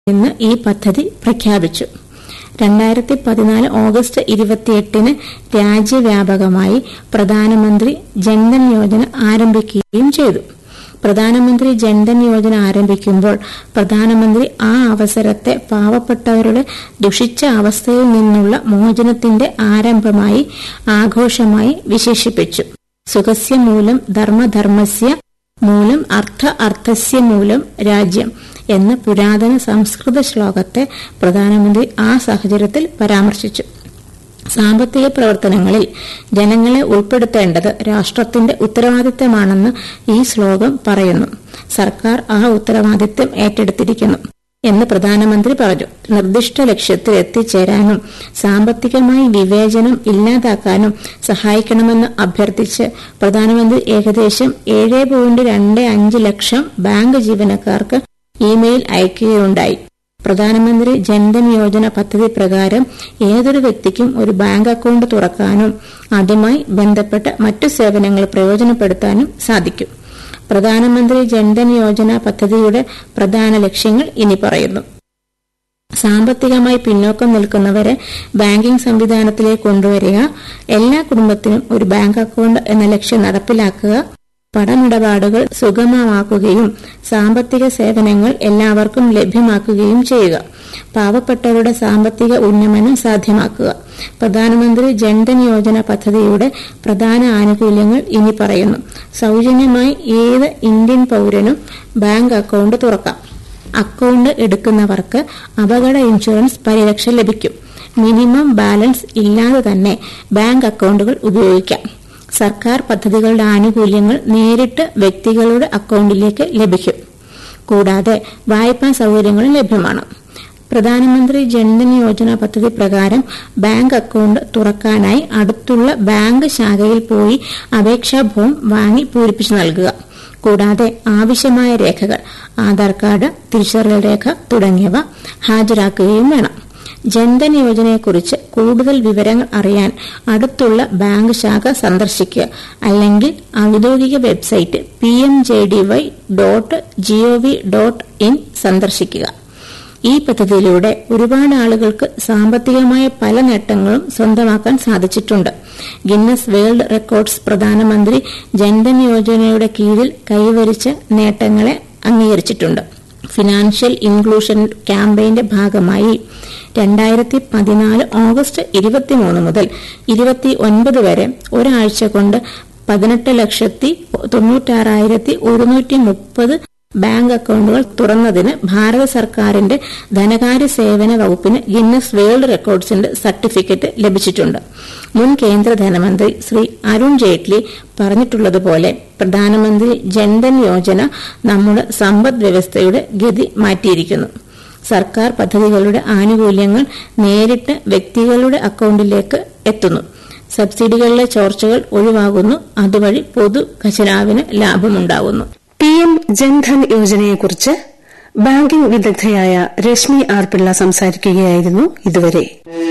എന്ന് ഈ പദ്ധതി പ്രഖ്യാപിച്ചു രണ്ടായിരത്തി പതിനാല് ഓഗസ്റ്റ് ഇരുപത്തിയെട്ടിന് രാജ്യവ്യാപകമായി പ്രധാനമന്ത്രി ജൻധൻ യോജന ആരംഭിക്കുകയും ചെയ്തു പ്രധാനമന്ത്രി ജൻധൻ യോജന ആരംഭിക്കുമ്പോൾ പ്രധാനമന്ത്രി ആ അവസരത്തെ പാവപ്പെട്ടവരുടെ ദുഷിച്ച അവസ്ഥയിൽ നിന്നുള്ള മോചനത്തിന്റെ ആരംഭമായി ആഘോഷമായി വിശേഷിപ്പിച്ചു സുഖസ്യ മൂലം ധർമ്മധർമ്മസ്യ മൂലം അർത്ഥ അർത്ഥസ്യ മൂലം രാജ്യം എന്ന പുരാതന സംസ്കൃത ശ്ലോകത്തെ പ്രധാനമന്ത്രി ആ സാഹചര്യത്തിൽ പരാമർശിച്ചു സാമ്പത്തിക പ്രവർത്തനങ്ങളിൽ ജനങ്ങളെ ഉൾപ്പെടുത്തേണ്ടത് രാഷ്ട്രത്തിന്റെ ഉത്തരവാദിത്തമാണെന്ന് ഈ ശ്ലോകം പറയുന്നു സർക്കാർ ആ ഉത്തരവാദിത്തം ഏറ്റെടുത്തിരിക്കുന്നു എന്ന് പ്രധാനമന്ത്രി പറഞ്ഞു നിർദ്ദിഷ്ട ലക്ഷ്യത്തിൽ എത്തിച്ചേരാനും സാമ്പത്തികമായി വിവേചനം ഇല്ലാതാക്കാനും സഹായിക്കണമെന്ന് അഭ്യർത്ഥിച്ച് പ്രധാനമന്ത്രി ഏകദേശം ഏഴ് പോയിന്റ് രണ്ട് അഞ്ച് ലക്ഷം ബാങ്ക് ജീവനക്കാർക്ക് ഇമെയിൽ അയക്കുകയുണ്ടായി പ്രധാനമന്ത്രി ജൻധൻ യോജന പദ്ധതി പ്രകാരം ഏതൊരു വ്യക്തിക്കും ഒരു ബാങ്ക് അക്കൌണ്ട് തുറക്കാനും അതുമായി ബന്ധപ്പെട്ട മറ്റു സേവനങ്ങൾ പ്രയോജനപ്പെടുത്താനും സാധിക്കും പ്രധാനമന്ത്രി ജൻധൻ യോജന പദ്ധതിയുടെ പ്രധാന ലക്ഷ്യങ്ങൾ ഇനി പറയുന്നു സാമ്പത്തികമായി പിന്നോക്കം നിൽക്കുന്നവരെ ബാങ്കിംഗ് സംവിധാനത്തിലേക്ക് കൊണ്ടുവരിക എല്ലാ കുടുംബത്തിനും ഒരു ബാങ്ക് അക്കൌണ്ട് എന്ന ലക്ഷ്യം നടപ്പിലാക്കുക പണമിടപാടുകൾ സുഗമമാക്കുകയും സാമ്പത്തിക സേവനങ്ങൾ എല്ലാവർക്കും ലഭ്യമാക്കുകയും ചെയ്യുക പാവപ്പെട്ടവരുടെ സാമ്പത്തിക ഉന്നമനം സാധ്യമാക്കുക പ്രധാനമന്ത്രി ജൻധൻ യോജന പദ്ധതിയുടെ പ്രധാന ആനുകൂല്യങ്ങൾ ഇനി പറയുന്നു സൌജന്യമായി ഏത് ഇന്ത്യൻ പൌരനും ബാങ്ക് അക്കൌണ്ട് തുറക്കാം അക്കൌണ്ട് എടുക്കുന്നവർക്ക് അപകട ഇൻഷുറൻസ് പരിരക്ഷ ലഭിക്കും മിനിമം ബാലൻസ് ഇല്ലാതെ തന്നെ ബാങ്ക് അക്കൌണ്ടുകൾ ഉപയോഗിക്കാം സർക്കാർ പദ്ധതികളുടെ ആനുകൂല്യങ്ങൾ നേരിട്ട് വ്യക്തികളുടെ അക്കൌണ്ടിലേക്ക് ലഭിക്കും കൂടാതെ വായ്പാ സൌകര്യങ്ങളും ലഭ്യമാണ് പ്രധാനമന്ത്രി ജൻധൻ യോജന പദ്ധതി പ്രകാരം ബാങ്ക് അക്കൌണ്ട് തുറക്കാനായി അടുത്തുള്ള ബാങ്ക് ശാഖയിൽ പോയി അപേക്ഷാ ഫോം വാങ്ങി പൂരിപ്പിച്ചു നൽകുക കൂടാതെ ആവശ്യമായ രേഖകൾ ആധാർ കാർഡ് തിരിച്ചറിയൽ രേഖ തുടങ്ങിയവ ഹാജരാക്കുകയും വേണം ജൻധൻ യോജനയെക്കുറിച്ച് കൂടുതൽ വിവരങ്ങൾ അറിയാൻ അടുത്തുള്ള ബാങ്ക് ശാഖ സന്ദർശിക്കുക അല്ലെങ്കിൽ ഔദ്യോഗിക website P M J D Y dot G O V dot in സന്ദർശിക്കുക ഈ പദ്ധതിയിലൂടെ ഒരുപാട് ആളുകൾക്ക് സാമ്പത്തികമായ പല നേട്ടങ്ങളും സ്വന്തമാക്കാൻ സാധിച്ചിട്ടുണ്ട് ഗിന്നസ് വേൾഡ് റെക്കോർഡ്സ് പ്രധാനമന്ത്രി ജൻധൻ യോജനയുടെ കീഴിൽ കൈവരിച്ച നേട്ടങ്ങളെ അംഗീകരിച്ചിട്ടുണ്ട് ഫിനാൻഷ്യൽ ഇൻക്ലൂഷൻ ക്യാമ്പയിന്റെ ഭാഗമായി രണ്ടായിരത്തി പതിനാല് ഓഗസ്റ്റ് ഇരുപത്തിമൂന്ന് മുതൽ ഇരുപത്തി ഒൻപത് വരെ ഒരാഴ്ച കൊണ്ട് പതിനെട്ട് ലക്ഷത്തി തൊണ്ണൂറ്റാറായിരത്തി ഒരുന്നൂറ്റി മുപ്പത് ബാങ്ക് അക്കൌണ്ടുകൾ തുറന്നതിന് ഭാരത സർക്കാരിന്റെ ധനകാര്യ സേവന വകുപ്പിന് ഗിന്നസ് വേൾഡ് റെക്കോർഡ്സിന്റെ സർട്ടിഫിക്കറ്റ് ലഭിച്ചിട്ടുണ്ട് മുൻ കേന്ദ്ര ധനമന്ത്രി ശ്രീ അരുൺ ജെയ്റ്റ്ലി പറഞ്ഞിട്ടുള്ളതുപോലെ പ്രധാനമന്ത്രി ജൻധൻ യോജന നമ്മുടെ സമ്പദ് വ്യവസ്ഥയുടെ ഗതി മാറ്റിയിരിക്കുന്നു സർക്കാർ പദ്ധതികളുടെ ആനുകൂല്യങ്ങൾ നേരിട്ട് വ്യക്തികളുടെ അക്കൌണ്ടിലേക്ക് എത്തുന്നു സബ്സിഡികളിലെ ചോർച്ചകൾ ഒഴിവാകുന്നു അതുവഴി പൊതു ഖജനാവിന് ലാഭമുണ്ടാകുന്നു പി എം ജൻധൻ യോജനയെക്കുറിച്ച് ബാങ്കിംഗ് വിദഗ്ധയായ രശ്മി ആർ പിള്ള സംസാരിക്കുകയായിരുന്നു ഇതുവരെ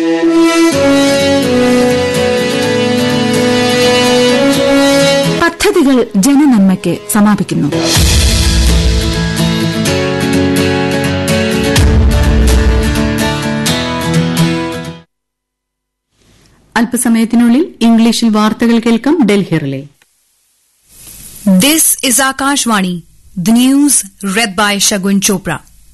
പദ്ധതികൾ ജനനന്മയ്ക്ക് സമാപിക്കുന്നു അല്പസമയത്തിനുള്ളിൽ ഇംഗ്ലീഷിൽ വാർത്തകൾ കേൾക്കാം ഡൽഹിറിലെ This is Akashvani, the news read by Shagun Chopra.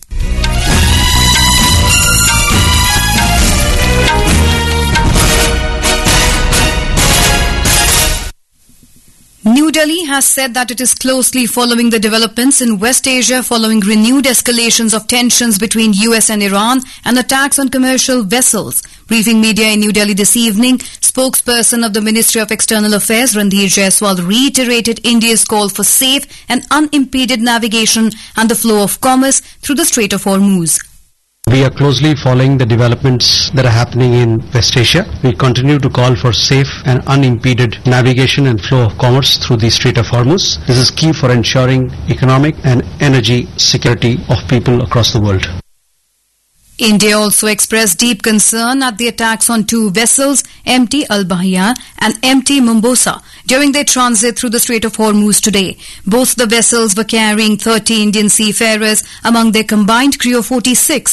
New Delhi has said that it is closely following the developments in West Asia following renewed escalations of tensions between US and Iran and attacks on commercial vessels. Briefing media in New Delhi this evening, spokesperson of the Ministry of External Affairs Randhir Jaiswal reiterated India's call for safe and unimpeded navigation and the flow of commerce through the Strait of Hormuz. We are closely following the developments that are happening in West Asia. We continue to call for safe and unimpeded navigation and flow of commerce through the Strait of Hormuz. This is key for ensuring economic and energy security of people across the world. India also expressed deep concern at the attacks on two vessels, MT Al Bahia and MT Mombosa, during their transit through the Strait of Hormuz today. Both the vessels were carrying 30 Indian seafarers among their combined crew of 46